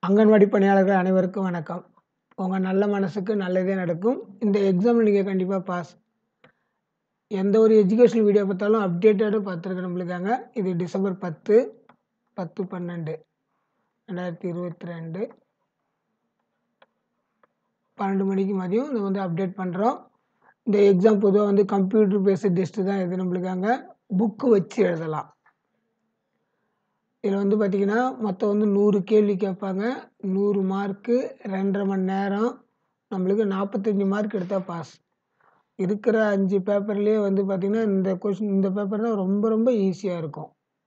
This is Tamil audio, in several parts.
அங்கன்வாடி பணியாளர்கள் அனைவருக்கும் வணக்கம் உங்கள் நல்ல மனசுக்கு நல்லதே நடக்கும் இந்த எக்ஸாமில் நீங்கள் கண்டிப்பாக பாஸ் எந்த ஒரு எஜுகேஷனல் வீடியோ பார்த்தாலும் அப்டேட்டடாக பார்த்துருக்க நம்மளுக்காங்க இது டிசம்பர் பத்து பத்து பன்னெண்டு ரெண்டாயிரத்தி இருபத்தி ரெண்டு பன்னெண்டு மணிக்கு மதியம் இதை வந்து அப்டேட் பண்ணுறோம் இந்த எக்ஸாம் பொதுவாக வந்து கம்ப்யூட்டர் பேஸ்டு டெஸ்ட்டு தான் இது நம்மளுக்காங்க புக்கு வச்சு எழுதலாம் இதில் வந்து பார்த்திங்கன்னா மொத்தம் வந்து நூறு கேள்வி கேட்பாங்க நூறு மார்க்கு ரெண்டரை மணி நேரம் நம்மளுக்கு நாற்பத்தஞ்சி மார்க் எடுத்தால் பாஸ் இருக்கிற அஞ்சு பேப்பர்லேயே வந்து பார்த்திங்கன்னா இந்த கொஷின் இந்த பேப்பர் தான் ரொம்ப ரொம்ப ஈஸியாக இருக்கும்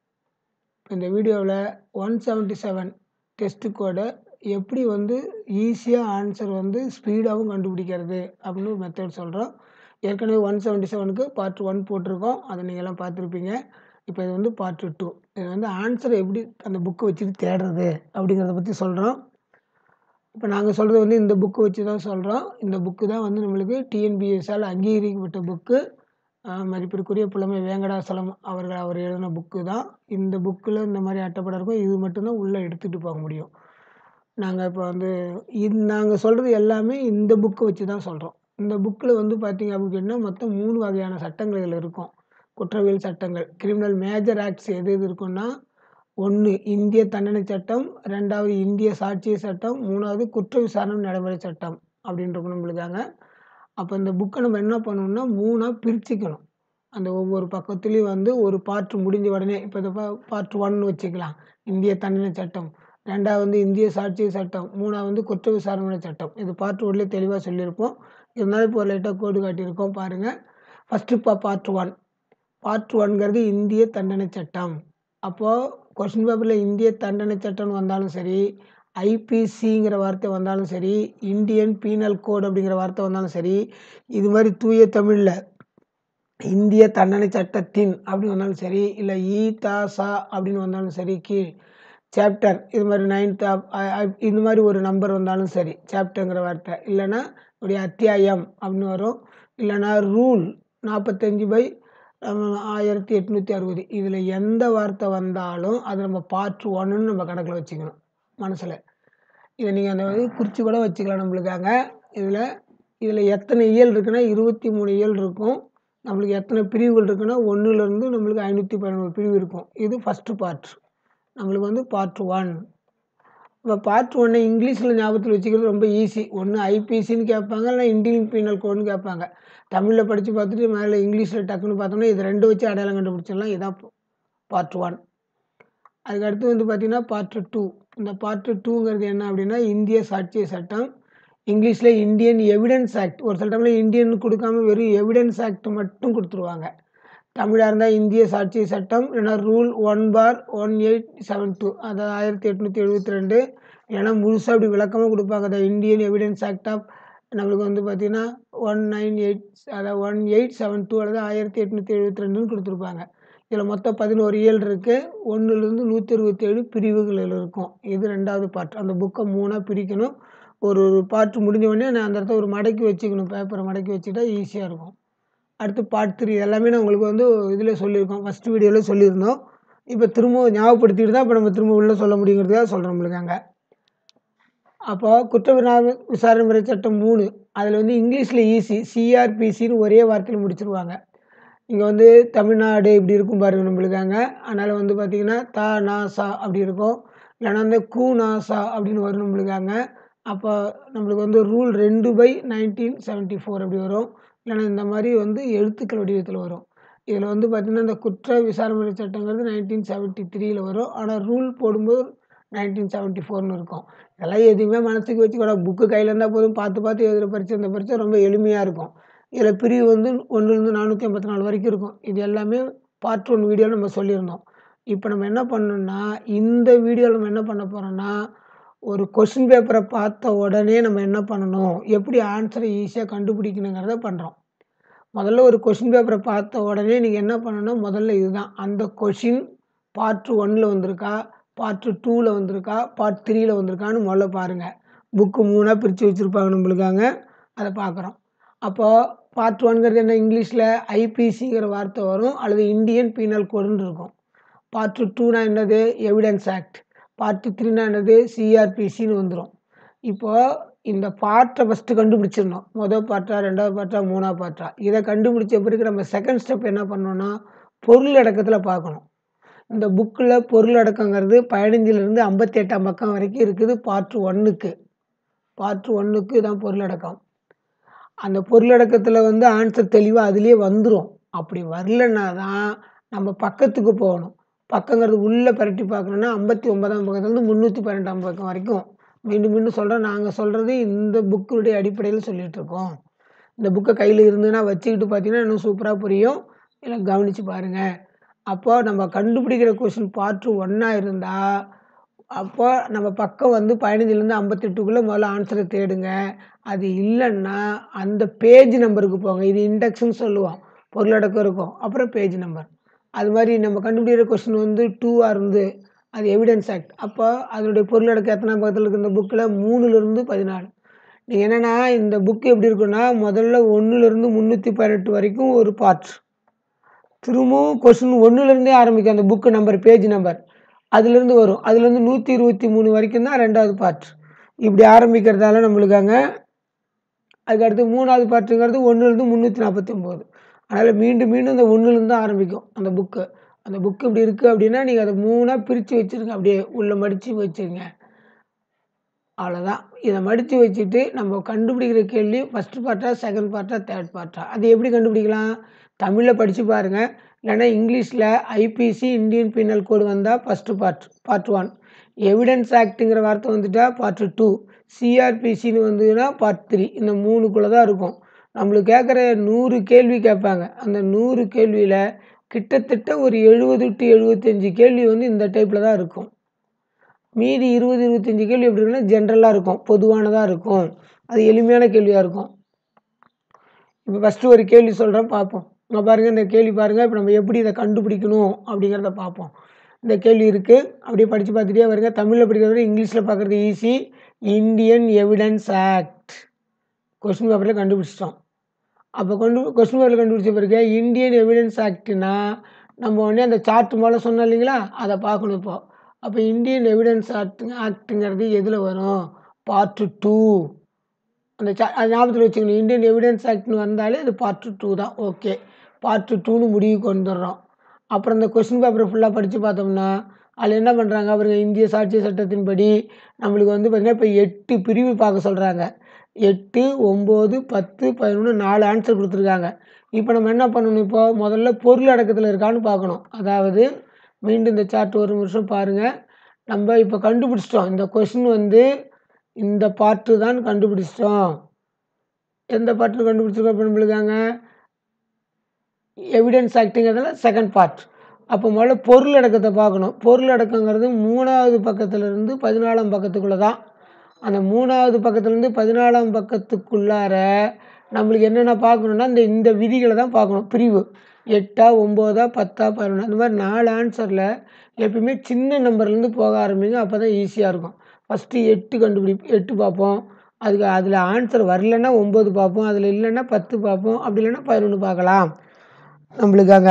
இந்த வீடியோவில் ஒன் செவன்ட்டி செவன் டெஸ்ட்டு கோடை எப்படி வந்து ஈஸியாக ஆன்சர் வந்து ஸ்பீடாகவும் கண்டுபிடிக்கிறது அப்படின்னு ஒரு மெத்தட் சொல்கிறோம் ஏற்கனவே ஒன் செவன்ட்டி செவனுக்கு பார்ட் ஒன் போட்டிருக்கோம் அதை நீங்கள்லாம் பார்த்துருப்பீங்க இப்போ இது வந்து பார்ட் டூ இது வந்து ஆன்சரை எப்படி அந்த புக்கை வச்சுட்டு தேடுறது அப்படிங்கிறத பற்றி சொல்கிறோம் இப்போ நாங்கள் சொல்கிறது வந்து இந்த புக்கு வச்சு தான் சொல்கிறோம் இந்த புக்கு தான் வந்து நம்மளுக்கு டிஎன்பிஎஸ்ஆல் அங்கீகரிக்கப்பட்ட புக்கு மதிப்பிற்குரிய புலமை வேங்கடாசலம் அவர்கள் அவர் எழுதின புக்கு தான் இந்த புக்கில் இந்த மாதிரி அட்டைப்படம் இருக்கும் இது மட்டும்தான் உள்ளே எடுத்துகிட்டு போக முடியும் நாங்கள் இப்போ வந்து இது நாங்கள் சொல்கிறது எல்லாமே இந்த புக்கை வச்சு தான் சொல்கிறோம் இந்த புக்கில் வந்து பார்த்திங்க அப்படின்னா மொத்தம் மூணு வகையான சட்டங்கள் இதில் இருக்கும் குற்றவியல் சட்டங்கள் கிரிமினல் மேஜர் ஆக்ட்ஸ் எது எது இருக்குன்னா ஒன்று இந்திய தண்டனை சட்டம் ரெண்டாவது இந்திய சாட்சிய சட்டம் மூணாவது குற்ற விசாரணை நடைமுறை சட்டம் அப்படின்னு இருக்கணும் நம்மளுக்காங்க அப்போ இந்த புக்கை நம்ம என்ன பண்ணணும்னா மூணாக பிரிச்சுக்கணும் அந்த ஒவ்வொரு பக்கத்துலேயும் வந்து ஒரு பார்ட் முடிஞ்ச உடனே இப்போ இந்த பார்ட் ஒன் வச்சுக்கலாம் இந்திய தண்டனை சட்டம் ரெண்டாவது வந்து இந்திய சாட்சிய சட்டம் மூணாவது வந்து குற்ற விசாரணை சட்டம் இது பார்ட் ஒன்லேயே தெளிவாக சொல்லியிருப்போம் இருந்தாலும் இப்போ லைட்டாக கோடு காட்டியிருக்கோம் பாருங்கள் ஃபஸ்ட்டு இப்போ பார்ட் ஒன் பார்ட் ஒன்கிறது இந்திய தண்டனை சட்டம் அப்போது கொஷின் பேப்பரில் இந்திய தண்டனை சட்டம்னு வந்தாலும் சரி ஐபிசிங்கிற வார்த்தை வந்தாலும் சரி இந்தியன் பீனல் கோட் அப்படிங்கிற வார்த்தை வந்தாலும் சரி இது மாதிரி தூய தமிழில் இந்திய தண்டனை சட்டத்தின் அப்படின்னு வந்தாலும் சரி இல்லை ஈ தா சா அப்படின்னு வந்தாலும் சரி கீழ் சாப்டர் இது மாதிரி நைன்த் இந்த மாதிரி ஒரு நம்பர் வந்தாலும் சரி சாப்டருங்கிற வார்த்தை இல்லைன்னா இப்படி அத்தியாயம் அப்படின்னு வரும் இல்லைன்னா ரூல் நாற்பத்தஞ்சு பை ஆயிரத்தி எட்நூற்றி அறுபது இதில் எந்த வார்த்தை வந்தாலும் அது நம்ம பார்ட் ஒன்னுன்னு நம்ம கணக்கில் வச்சுக்கணும் மனசில் இதை நீங்கள் அந்த மாதிரி குறித்து கூட வச்சுக்கலாம் நம்மளுக்காக இதில் இதில் எத்தனை இயல் இருக்குன்னா இருபத்தி மூணு இயல் இருக்கும் நம்மளுக்கு எத்தனை பிரிவுகள் இருக்குன்னா ஒன்றுலேருந்து நம்மளுக்கு ஐநூற்றி பதினோரு பிரிவு இருக்கும் இது ஃபஸ்ட்டு பார்ட் நம்மளுக்கு வந்து பார்ட் ஒன் இப்போ பார்ட் ஒன்று இங்கிலீஷில் ஞாபகத்தில் வச்சுக்கிறது ரொம்ப ஈஸி ஒன்று ஐபிசின்னு கேட்பாங்க இல்லை இந்தியன் பீனல் கோடுன்னு கேட்பாங்க தமிழில் படித்து பார்த்துட்டு மேலே இங்கிலீஷில் டக்குன்னு பார்த்தோம்னா இது ரெண்டு வச்சு அடையாளம் கண்டுபிடிச்சிடலாம் இதான் பார்ட் ஒன் அதுக்கடுத்து வந்து பார்த்திங்கன்னா பார்ட் டூ இந்த பார்ட் டூங்கிறது என்ன அப்படின்னா இந்திய சாட்சிய சட்டம் இங்கிலீஷில் இந்தியன் எவிடன்ஸ் ஆக்ட் ஒரு சில டைமில் இந்தியன் கொடுக்காம வெறும் எவிடன்ஸ் ஆக்ட் மட்டும் கொடுத்துருவாங்க தமிழாக இருந்தால் இந்திய சாட்சிய சட்டம் இல்லைனா rule one four one eight seven two அதாவது ஆயிரத்தி எட்நூற்றி எழுபத்தி ரெண்டு இல்லைனா முழுசாக அப்படி விளக்கமாக கொடுப்பாங்க the Indian evidence act of நம்மளுக்கு வந்து பார்த்திங்கன்னா ஒன் நைன் எயிட் அதாவது ஒன் எயிட் செவன் டூ அல்லது ஆயிரத்தி எட்நூற்றி எழுபத்தி ரெண்டுன்னு கொடுத்துருப்பாங்க இதில் மொத்தம் பதினோரு இயல் இருக்குது ஒன்றுலேருந்து நூற்றி இருபத்தேழு பிரிவுகள் இருக்கும் இது ரெண்டாவது பார்ட் அந்த புக்கை மூணாக பிரிக்கணும் ஒரு ஒரு பார்ட் முடிஞ்ச உடனே நான் அந்த இடத்த ஒரு மடக்கி வச்சுக்கணும் பேப்பரை மடக்கி வச்சுட்டா ஈஸியாக இருக்கும் அடுத்து பார்ட் த்ரீ எல்லாமே நான் உங்களுக்கு வந்து இதில் சொல்லியிருக்கோம் ஃபஸ்ட்டு வீடியோவில் சொல்லியிருந்தோம் இப்போ திரும்ப ஞாபகப்படுத்திட்டு தான் இப்போ நம்ம திரும்ப உள்ளே சொல்ல முடியுங்கிறதுக்காக சொல்கிறோம் நம்மளுக்கு அங்கே அப்போது குற்ற விசாரணை முறை சட்டம் மூணு அதில் வந்து இங்கிலீஷில் ஈஸி சிஆர்பிசின்னு ஒரே வார்த்தையில் முடிச்சிருவாங்க இங்கே வந்து தமிழ்நாடு இப்படி இருக்கும் பாருங்கள் நம்மளுக்காங்க அதனால் வந்து பார்த்திங்கன்னா தா நா சா அப்படி இருக்கும் இல்லைனா வந்து கூ நா சா அப்படின்னு வரும் நம்மளுக்காங்க அப்போ நம்மளுக்கு வந்து ரூல் ரெண்டு பை நைன்டீன் செவன்ட்டி ஃபோர் அப்படி வரும் இல்லைனா இந்த மாதிரி வந்து எழுத்துக்கள் வடிவத்தில் வரும் இதில் வந்து பார்த்திங்கன்னா இந்த குற்ற விசாரணை சட்டங்கிறது நைன்டீன் செவன்ட்டி த்ரீயில் வரும் ஆனால் ரூல் போடும்போது நைன்டீன் செவன்ட்டி ஃபோர்னு இருக்கும் இதெல்லாம் எதுவுமே மனசுக்கு வச்சுக்கூட புக்கு கையில் இருந்தால் போதும் பார்த்து பார்த்து எழுதுகிற பரிச்சை இந்த பரிச்சை ரொம்ப எளிமையாக இருக்கும் இதில் பிரிவு வந்து ஒன்றுலேருந்து நானூற்றி ஐம்பத்தி நாலு வரைக்கும் இருக்கும் இது எல்லாமே பார்ட் ஒன் வீடியோ நம்ம சொல்லியிருந்தோம் இப்போ நம்ம என்ன பண்ணோம்னா இந்த வீடியோவில் நம்ம என்ன பண்ண போகிறோம்னா ஒரு கொஷின் பேப்பரை பார்த்த உடனே நம்ம என்ன பண்ணணும் எப்படி ஆன்சரை ஈஸியாக கண்டுபிடிக்கணுங்கிறத பண்ணுறோம் முதல்ல ஒரு கொஷின் பேப்பரை பார்த்த உடனே நீங்கள் என்ன பண்ணணும் முதல்ல இதுதான் அந்த கொஷின் பார்ட் ஒன்னில் வந்திருக்கா பார்ட் டூவில் வந்திருக்கா பார்ட் த்ரீயில் வந்திருக்கான்னு முதல்ல பாருங்கள் புக்கு மூணாக பிரித்து வச்சுருப்பாங்க நம்மளுக்காங்க அதை பார்க்குறோம் அப்போது பார்ட் ஒன்கிறது என்ன இங்கிலீஷில் ஐபிசிங்கிற வார்த்தை வரும் அல்லது இந்தியன் பீனல் கோடுன்னு இருக்கும் பார்ட் டூனா என்னது எவிடன்ஸ் ஆக்ட் பார்ட் த்ரீனா என்னது சிஆர்பிசின்னு வந்துடும் இப்போது இந்த பார்ட்டை ஃபஸ்ட்டு கண்டுபிடிச்சிடணும் மொதல் பார்ட்டா ரெண்டாவது பார்ட்டா மூணாவது பார்ட்டா இதை கண்டுபிடிச்ச பிறகு நம்ம செகண்ட் ஸ்டெப் என்ன பண்ணோன்னா பொருள் அடக்கத்தில் பார்க்கணும் இந்த புக்கில் பொருள் அடக்கங்கிறது பதினஞ்சிலேருந்து ஐம்பத்தி எட்டாம் பக்கம் வரைக்கும் இருக்குது பார்ட் ஒன்றுக்கு பார்ட் ஒன்றுக்கு தான் பொருளடக்கம் அந்த பொருளடக்கத்தில் வந்து ஆன்சர் தெளிவாக அதுலேயே வந்துடும் அப்படி வரலன்னா தான் நம்ம பக்கத்துக்கு போகணும் பக்கங்கிறது உள்ளே பரட்டி பார்க்கணுன்னா ஐம்பத்தி ஒன்பதாம் பக்கத்துலேருந்து முந்நூற்றி பன்னெண்டாம் பக்கம் வரைக்கும் மீண்டும் மீண்டும் சொல்கிறேன் நாங்கள் சொல்கிறது இந்த புக்கினுடைய அடிப்படையில் சொல்லிகிட்டு இருக்கோம் இந்த புக்கை கையில் இருந்துன்னா வச்சுக்கிட்டு பார்த்தீங்கன்னா இன்னும் சூப்பராக புரியும் இல்லை கவனித்து பாருங்கள் அப்போ நம்ம கண்டுபிடிக்கிற கொஷின் பார்ட் ஒன்றா இருந்தால் அப்போ நம்ம பக்கம் வந்து பதினஞ்சுலேருந்து ஐம்பத்தெட்டுக்குள்ளே முதல்ல ஆன்சரை தேடுங்க அது இல்லைன்னா அந்த பேஜ் நம்பருக்கு போங்க இது இண்டெக்ஸ்னு சொல்லுவோம் பொருளடக்கம் இருக்கும் அப்புறம் பேஜ் நம்பர் அது மாதிரி நம்ம கண்டுபிடிக்கிற கொஷின் வந்து டூவாக இருந்து அது எவிடன்ஸ் ஆக்ட் அப்போ அதனுடைய பொருளடக்கம் எத்தனை பக்கத்தில் இருக்குது இந்த புக்கில் மூணுலேருந்து பதினாலு நீங்கள் என்னென்னா இந்த புக்கு எப்படி இருக்குன்னா முதல்ல ஒன்றுலேருந்து முந்நூற்றி பதினெட்டு வரைக்கும் ஒரு பார்ட் திரும்பவும் கொஷின் ஒன்றுலேருந்தே ஆரம்பிக்கும் அந்த புக்கு நம்பர் பேஜ் நம்பர் அதுலேருந்து வரும் அதுலேருந்து நூற்றி இருபத்தி மூணு வரைக்கும் தான் ரெண்டாவது பார்ட் இப்படி ஆரம்பிக்கிறதால நம்மளுக்கு அங்கே அதுக்கடுத்து மூணாவது பார்ட்டுங்கிறது ஒன்றுலேருந்து முந்நூற்றி நாற்பத்தி ஒம்பது அதனால் மீண்டும் மீண்டும் இந்த ஒன்றுலேருந்து தான் ஆரம்பிக்கும் அந்த புக்கு அந்த புக்கு இப்படி இருக்குது அப்படின்னா நீங்கள் அதை மூணாக பிரித்து வச்சுருங்க அப்படியே உள்ளே மடித்து வச்சுருங்க அவ்வளோதான் இதை மடித்து வச்சுட்டு நம்ம கண்டுபிடிக்கிற கேள்வி ஃபஸ்ட்டு பார்ட்டா செகண்ட் பார்ட்டா தேர்ட் பார்ட்டா அது எப்படி கண்டுபிடிக்கலாம் தமிழில் படித்து பாருங்கள் இல்லைன்னா இங்கிலீஷில் ஐபிசி இந்தியன் பீனல் கோடு வந்தால் first part part one evidence ஆக்ட்டுங்கிற வார்த்தை வந்துட்டா பார்ட் டூ சிஆர்பிசின்னு வந்ததுன்னா பார்ட் த்ரீ இந்த மூணுக்குள்ளே தான் இருக்கும் நம்மளுக்கு கேட்குற நூறு கேள்வி கேட்பாங்க அந்த நூறு கேள்வியில் கிட்டத்தட்ட ஒரு எழுபது டு எழுபத்தஞ்சி கேள்வி வந்து இந்த டைப்பில் தான் இருக்கும் மீதி இருபது இருபத்தஞ்சி கேள்வி எப்படி இருக்குன்னா ஜென்ரலாக இருக்கும் பொதுவானதாக இருக்கும் அது எளிமையான கேள்வியாக இருக்கும் இப்போ ஃபஸ்ட்டு ஒரு கேள்வி சொல்கிறேன் பார்ப்போம் இங்கே பாருங்கள் இந்த கேள்வி பாருங்கள் இப்போ நம்ம எப்படி இதை கண்டுபிடிக்கணும் அப்படிங்கிறத பார்ப்போம் இந்த கேள்வி இருக்குது அப்படியே படித்து பார்த்துட்டே வருங்க தமிழில் படிக்கிறத இங்கிலீஷில் பார்க்குறது easy Indian evidence act question பேப்பரில் கண்டுபிடிச்சிட்டோம் அப்போ கொண்டு கொஸ்டின் பேப்பரில் கண்டுபிடிச்ச பிறகு இந்தியன் எவிடன்ஸ் ஆக்ட்னா நம்ம உடனே அந்த சார்ட் மேலே சொன்னோம் இல்லைங்களா அதை பார்க்கணும் இப்போ அப்போ இந்தியன் எவிடன்ஸ் ஆக்ட் ஆக்ட்டுங்கிறது எதில் வரும் பார்ட்டு டூ அந்த சா அது ஞாபகத்தில் வச்சுக்கணும் இந்தியன் எவிடன்ஸ் ஆக்ட்னு வந்தாலே அது பார்ட்டு டூ தான் ஓகே பார்ட்டு டூன்னு முடிவுக்கு வந்துடுறோம் அப்புறம் இந்த கொஸ்டின் பேப்பரை ஃபுல்லாக படித்து பார்த்தோம்னா அதில் என்ன பண்ணுறாங்க அவருங்க இந்திய சாட்சிய சட்டத்தின்படி நம்மளுக்கு வந்து பார்த்திங்கன்னா இப்போ எட்டு பிரிவு பார்க்க சொல்கிறாங்க எட்டு ஒம்பது பத்து பதினொன்று நாலு ஆன்சர் கொடுத்துருக்காங்க இப்போ நம்ம என்ன பண்ணணும் இப்போ முதல்ல பொருள் அடக்கத்தில் இருக்கான்னு பார்க்கணும் அதாவது மீண்டும் இந்த சார்ட் ஒரு நிமிஷம் பாருங்கள் நம்ம இப்போ கண்டுபிடிச்சிட்டோம் இந்த கொஷின் வந்து இந்த பார்ட்டு தான் கண்டுபிடிச்சிட்டோம் எந்த பார்ட்டில் கண்டுபிடிச்சிருக்கோம் இப்போ நம்மளுக்காங்க எவிடன்ஸ் ஆக்டிங்கிறதுல செகண்ட் பார்ட் அப்போ முதல்ல பொருள் அடக்கத்தை பார்க்கணும் பொருள் அடக்கங்கிறது மூணாவது பக்கத்துலேருந்து பதினாலாம் பக்கத்துக்குள்ளே தான் அந்த மூணாவது பக்கத்துலேருந்து பதினாலாம் பக்கத்துக்குள்ளார நம்மளுக்கு என்னென்ன பார்க்கணுன்னா இந்த இந்த விதிகளை தான் பார்க்கணும் பிரிவு எட்டா ஒம்போதா பத்தா பதினொன்று அந்த மாதிரி நாலு ஆன்சரில் எப்பயுமே சின்ன நம்பர்லேருந்து போக ஆரம்பிங்க அப்போ தான் ஈஸியாக இருக்கும் ஃபஸ்ட்டு எட்டு கண்டுபிடி எட்டு பார்ப்போம் அதுக்கு அதில் ஆன்சர் வரலன்னா ஒம்பது பார்ப்போம் அதில் இல்லைன்னா பத்து பார்ப்போம் அப்படி இல்லைன்னா பதினொன்று பார்க்கலாம் நம்மளுக்காக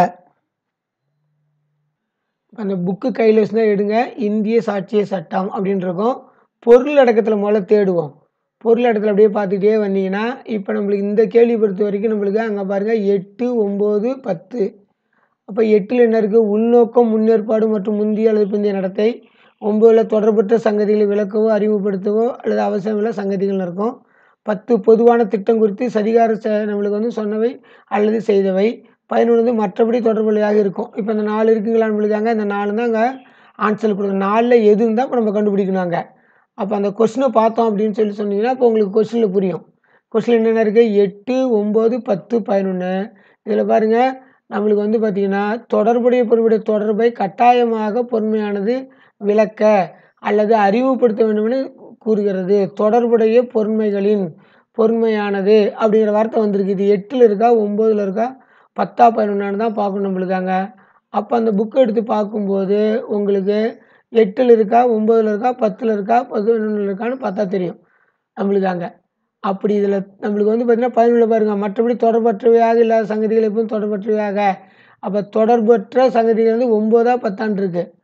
அந்த புக்கு கையில் வச்சு தான் எடுங்க இந்திய சாட்சிய சட்டம் அப்படின்னு இருக்கும் பொருள் அடக்கத்தில் முதல்ல தேடுவோம் பொருள் அடக்கத்தில் அப்படியே பார்த்துக்கிட்டே வந்தீங்கன்னா இப்போ நம்மளுக்கு இந்த கேள்வி பொறுத்த வரைக்கும் நம்மளுக்கு அங்கே பாருங்கள் எட்டு ஒம்பது பத்து அப்போ எட்டில் என்ன இருக்குது உள்நோக்கம் முன்னேற்பாடு மற்றும் முந்தைய அல்லது பிந்தைய நடத்தை ஒம்பதில் தொடர்பற்ற சங்கதிகளை விளக்கவோ அறிமுகப்படுத்தவோ அல்லது அவசியமுள்ள சங்கதிகள் இருக்கும் பத்து பொதுவான திட்டம் குறித்து சதிகார ச நம்மளுக்கு வந்து சொன்னவை அல்லது செய்தவை பதினொன்று வந்து மற்றபடி தொடர்புடையாக இருக்கும் இப்போ இந்த நாலு இருக்குங்களா நம்மளுக்காங்க இந்த நாலு தான் அங்கே ஆன்சர் கொடுக்கும் நாலில் எது இருந்தால் இப்போ நம்ம கண்டுபிடிக்கணும் அங்கே அப்போ அந்த கொஸ்டினை பார்த்தோம் அப்படின்னு சொல்லி சொன்னீங்கன்னா இப்போ உங்களுக்கு கொஸ்டினில் புரியும் கொஸ்டின் என்னென்ன இருக்குது எட்டு ஒம்பது பத்து பதினொன்று இதில் பாருங்கள் நம்மளுக்கு வந்து பார்த்திங்கன்னா தொடர்புடைய பொருளுடைய தொடர்பை கட்டாயமாக பொறுமையானது விளக்க அல்லது அறிவுப்படுத்த வேண்டுமென கூறுகிறது தொடர்புடைய பொறுமைகளின் பொறுமையானது அப்படிங்கிற வார்த்தை வந்திருக்கு இது எட்டில் இருக்கா ஒம்போதில் இருக்கா பத்தா பதினொன்றான்னு தான் பார்க்கணும் நம்மளுக்காங்க அப்போ அந்த புக்கை எடுத்து பார்க்கும்போது உங்களுக்கு எட்டில் இருக்கா ஒம்போதில் இருக்கா பத்தில் இருக்கா பதினொன்றில் இருக்கான்னு பார்த்தா தெரியும் நம்மளுக்காங்க அப்படி இதில் நம்மளுக்கு வந்து பார்த்திங்கன்னா பதினொன்றில் பாருங்கள் மற்றபடி தொடர்பற்றவையாக இல்லாத சங்கதிகள் எப்பவும் தொடர்பற்றவையாக அப்போ தொடர்பற்ற சங்கதிகள் வந்து ஒம்போதா பத்தாண்டு இருக்குது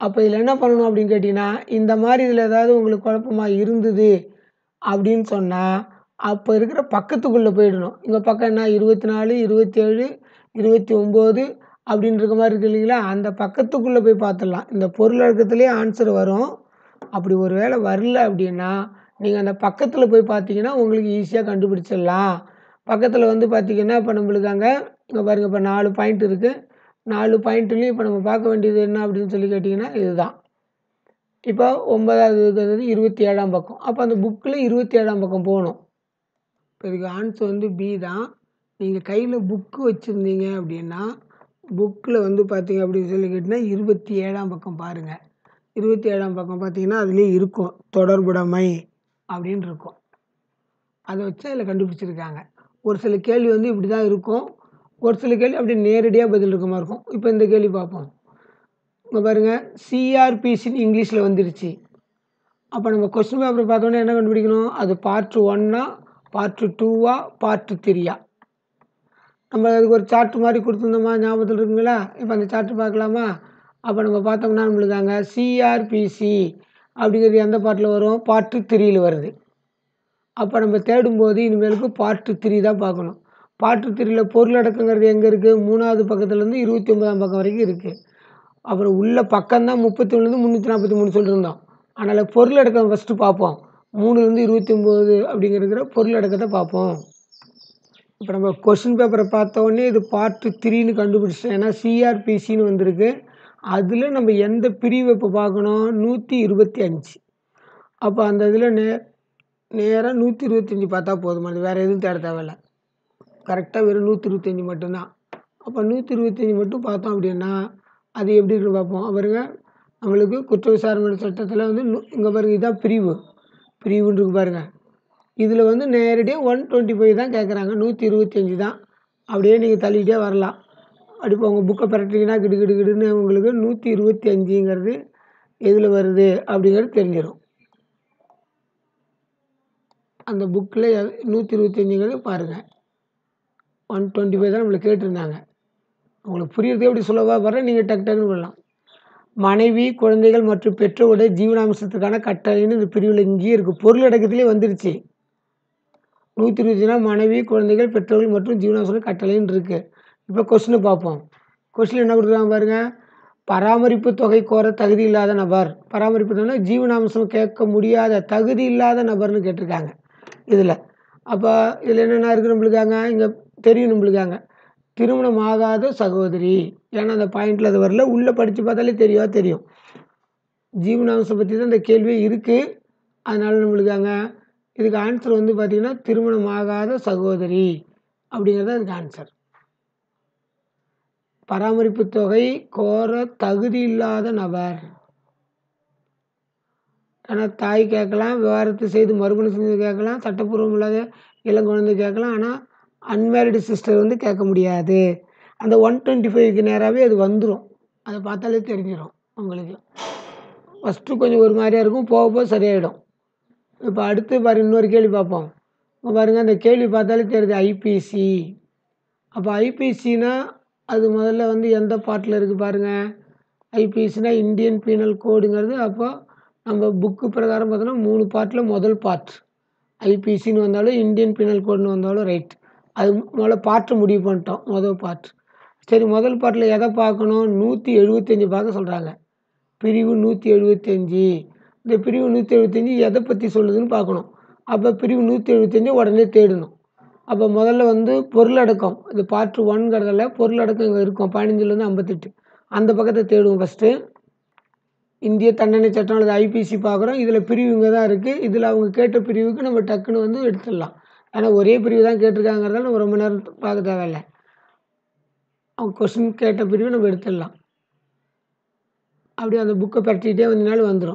அப்போ இதில் என்ன பண்ணணும் அப்படின்னு கேட்டிங்கன்னா இந்த மாதிரி இதில் ஏதாவது உங்களுக்கு குழப்பமா இருந்தது அப்படின்னு சொன்னால் அப்போ இருக்கிற பக்கத்துக்குள்ளே போயிடணும் இங்கே பக்கம் என்ன இருபத்தி நாலு இருபத்தேழு இருபத்தி ஒம்பது அப்படின்னு இருக்க மாதிரி இருக்கு இல்லைங்களா அந்த பக்கத்துக்குள்ளே போய் பார்த்துடலாம் இந்த பொருளடக்கத்துலேயே ஆன்சர் வரும் அப்படி ஒரு வேளை வரல அப்படின்னா நீங்கள் அந்த பக்கத்தில் போய் பார்த்தீங்கன்னா உங்களுக்கு ஈஸியாக கண்டுபிடிச்சிடலாம் பக்கத்தில் வந்து பார்த்தீங்கன்னா இப்போ நம்மளுக்கு அங்கே இங்கே பாருங்கள் இப்போ நாலு பாயிண்ட் இருக்குது நாலு பாயிண்ட்லேயும் இப்போ நம்ம பார்க்க வேண்டியது என்ன அப்படின்னு சொல்லி கேட்டிங்கன்னா இதுதான் இப்போ ஒன்பதாவது இருக்கிறது இருபத்தி ஏழாம் பக்கம் அப்போ அந்த புக்கில் இருபத்தி ஏழாம் பக்கம் போகணும் இப்போ இதுக்கு ஆன்சர் வந்து பி தான் நீங்கள் கையில் புக்கு வச்சுருந்தீங்க அப்படின்னா புக்கில் வந்து பார்த்தீங்க அப்படின்னு சொல்லி கேட்டிங்கன்னா இருபத்தி ஏழாம் பக்கம் பாருங்கள் இருபத்தி ஏழாம் பக்கம் பார்த்தீங்கன்னா அதுலேயே இருக்கும் தொடர்புடைமை அப்படின்னு இருக்கும் அதை வச்சு அதில் கண்டுபிடிச்சிருக்காங்க ஒரு சில கேள்வி வந்து இப்படி தான் இருக்கும் ஒரு சில கேள்வி அப்படி நேரடியாக பதில் இருக்க மாதிரி இருக்கும் இப்போ இந்த கேள்வி பார்ப்போம் இங்கே பாருங்கள் சிஆர்பிசின்னு இங்கிலீஷில் வந்துருச்சு அப்போ நம்ம கொஸ்டின் பேப்பர் பார்த்தோன்னே என்ன கண்டுபிடிக்கணும் அது பார்ட் ஒன்னா பார்ட் டூவா பார்ட் த்ரீயா நம்ம அதுக்கு ஒரு சார்ட் மாதிரி கொடுத்துருந்தோமா ஞாபகத்தில் இருக்குங்களா இப்போ அந்த சார்ட் பார்க்கலாமா அப்போ நம்ம பார்த்தோம்னா நம்மளுக்கு அங்கே சிஆர்பிசி அப்படிங்கிறது எந்த பார்ட்டில் வரும் பார்ட்டு த்ரீயில் வருது அப்போ நம்ம தேடும்போது இனிமேலுக்கு பார்ட்டு த்ரீ தான் பார்க்கணும் பார்ட்டு த்ரீயில் பொருளடக்கங்கிறது எங்கே இருக்குது மூணாவது பக்கத்துலேருந்து இருபத்தி ஒன்பதாம் பக்கம் வரைக்கும் இருக்குது அப்புறம் உள்ள பக்கம்தான் முப்பத்தி ஒன்றுலேருந்து முந்நூற்றி நாற்பத்தி மூணு சொல்லியிருந்தோம் அதனால் பொருளடக்கம் ஃபஸ்ட்டு பார்ப்போம் மூணுலேருந்து இருபத்தி ஒம்பது அப்படிங்கிற பொருளடக்கத்தை பார்ப்போம் இப்போ நம்ம கொஷின் பேப்பரை பார்த்த உடனே இது பார்ட்டு த்ரீன்னு கண்டுபிடிச்சிட்டோம் ஏன்னா சிஆர்பிசின்னு வந்திருக்கு அதில் நம்ம எந்த பிரிவை இப்போ பார்க்கணும் நூற்றி இருபத்தி அஞ்சு அப்போ அந்த இதில் நே நேராக நூற்றி இருபத்தஞ்சி பார்த்தா போதுமானது வேறு எதுவும் தேட தேவையில்ல கரெக்டாக வெறும் நூற்றி இருபத்தஞ்சி மட்டும்தான் அப்போ நூற்றி இருபத்தஞ்சி மட்டும் பார்த்தோம் அப்படின்னா அது எப்படி இருக்குன்னு பார்ப்போம் பாருங்க நம்மளுக்கு குற்ற விசாரணை சட்டத்தில் வந்து இங்கே பாருங்கள் இதான் பிரிவு பிரிவுன்னு இருக்கு பாருங்கள் இதில் வந்து நேரடியாக ஒன் டுவெண்ட்டி ஃபைவ் தான் கேட்குறாங்க நூற்றி இருபத்தஞ்சி தான் அப்படியே நீங்கள் தள்ளிகிட்டே வரலாம் அப்படி இப்போ உங்கள் புக்கை பரட்டிங்கன்னா கிடு கிடு கிடுன்னு உங்களுக்கு நூற்றி இருபத்தி அஞ்சுங்கிறது எதில் வருது அப்படிங்கிறது தெரிஞ்சிடும் அந்த புக்கில் நூற்றி இருபத்தஞ்சுங்கிறது பாருங்கள் ஒன் டுவெண்ட்டி ஃபைவ் தான் நம்மளுக்கு கேட்டிருந்தாங்க உங்களுக்கு புரியுறதே எப்படி சொல்லவா வர நீங்கள் டக் டக்குன்னு பண்ணலாம் மனைவி குழந்தைகள் மற்றும் பெற்றோருடைய ஜீவனாம்சத்துக்கான கட்டளைன்னு இந்த பிரிவில் இங்கேயே இருக்குது பொருள் அடக்கத்திலே வந்துருச்சு நூற்றி இருபதுனா மனைவி குழந்தைகள் பெற்றோர்கள் மற்றும் ஜீவனாம்சம் கட்டளைன்னு இருக்குது இப்போ கொஸ்டினை பார்ப்போம் கொஸ்டின் என்ன கொடுக்குறாங்க பாருங்கள் பராமரிப்பு தொகை கோர தகுதி இல்லாத நபர் பராமரிப்பு தொகை ஜீவனாம்சம் கேட்க முடியாத தகுதி இல்லாத நபர்னு கேட்டிருக்காங்க இதில் அப்போ இதில் என்னென்ன இருக்குது நம்மளுக்காங்க இங்கே தெரியும் நம்மளுக்காங்க திருமணம் ஆகாத சகோதரி ஏன்னா அந்த பாயிண்டில் அது வரல உள்ளே படித்து பார்த்தாலே தெரியா தெரியும் ஜீவனாம்சம் பற்றி தான் இந்த கேள்வியே இருக்குது அதனால் நம்மளுக்கு அங்கே இதுக்கு ஆன்சர் வந்து பார்த்திங்கன்னா திருமணம் ஆகாத சகோதரி அப்படிங்கிறது அதுக்கு ஆன்சர் பராமரிப்பு தொகை கோர தகுதி இல்லாத நபர் ஆனால் தாய் கேட்கலாம் விவாகரத்து செய்து மறுமணம் செஞ்சு கேட்கலாம் சட்டப்பூர்வம் இல்லாத இளங்குழந்தை கேட்கலாம் ஆனால் அன்மேரிடு சிஸ்டர் வந்து கேட்க முடியாது அந்த ஒன் டுவெண்ட்டி ஃபைவ்க்கு நேராகவே அது வந்துடும் அதை பார்த்தாலே தெரிஞ்சிடும் உங்களுக்கு ஃபஸ்ட்டு கொஞ்சம் ஒரு மாதிரியாக இருக்கும் போக போக சரியாயிடும் இப்போ அடுத்து பாரு இன்னொரு கேள்வி பார்ப்போம் இப்போ பாருங்கள் அந்த கேள்வி பார்த்தாலே தெரியுது ஐபிசி அப்போ ஐபிசினா அது முதல்ல வந்து எந்த பார்ட்டில் இருக்குது பாருங்கள் ஐபிசினா இந்தியன் பீனல் கோடுங்கிறது அப்போ நம்ம புக்கு பிரகாரம் பார்த்தோன்னா மூணு பார்ட்டில் முதல் பார்ட் ஐபிசின்னு வந்தாலும் இந்தியன் பீனல் கோடுன்னு வந்தாலும் ரைட் அது முதல்ல பார்ட்டு முடிவு பண்ணிட்டோம் முதல் பார்ட் சரி முதல் பார்ட்டில் எதை பார்க்கணும் நூற்றி எழுபத்தஞ்சி பார்க்க சொல்கிறாங்க பிரிவு நூற்றி எழுபத்தஞ்சி இந்த பிரிவு நூற்றி எழுபத்தஞ்சி எதை பற்றி சொல்லுதுன்னு பார்க்கணும் அப்போ பிரிவு நூற்றி எழுபத்தஞ்சி உடனே தேடணும் அப்போ முதல்ல வந்து பொருளடக்கம் இது பார்ட் ஒன்ங்கிறதில் பொருளடக்கம் இங்கே இருக்கும் பதினஞ்சுலேருந்து ஐம்பத்தெட்டு அந்த பக்கத்தை தேடுவோம் ஃபஸ்ட்டு இந்திய தண்டனை சட்டம் அல்லது ஐபிசி பார்க்குறோம் இதில் பிரிவு இங்கே தான் இருக்குது இதில் அவங்க கேட்ட பிரிவுக்கு நம்ம டக்குன்னு வந்து எடுத்துடலாம் ஏன்னா ஒரே பிரிவு தான் கேட்டிருக்காங்கிறதால நம்ம ரொம்ப நேரம் பார்க்க தேவையில்ல அவங்க கொஸ்டின் கேட்ட பிரிவு நம்ம எடுத்துடலாம் அப்படியே அந்த புக்கை பரட்டிக்கிட்டே வந்தனாலும் வந்துடும்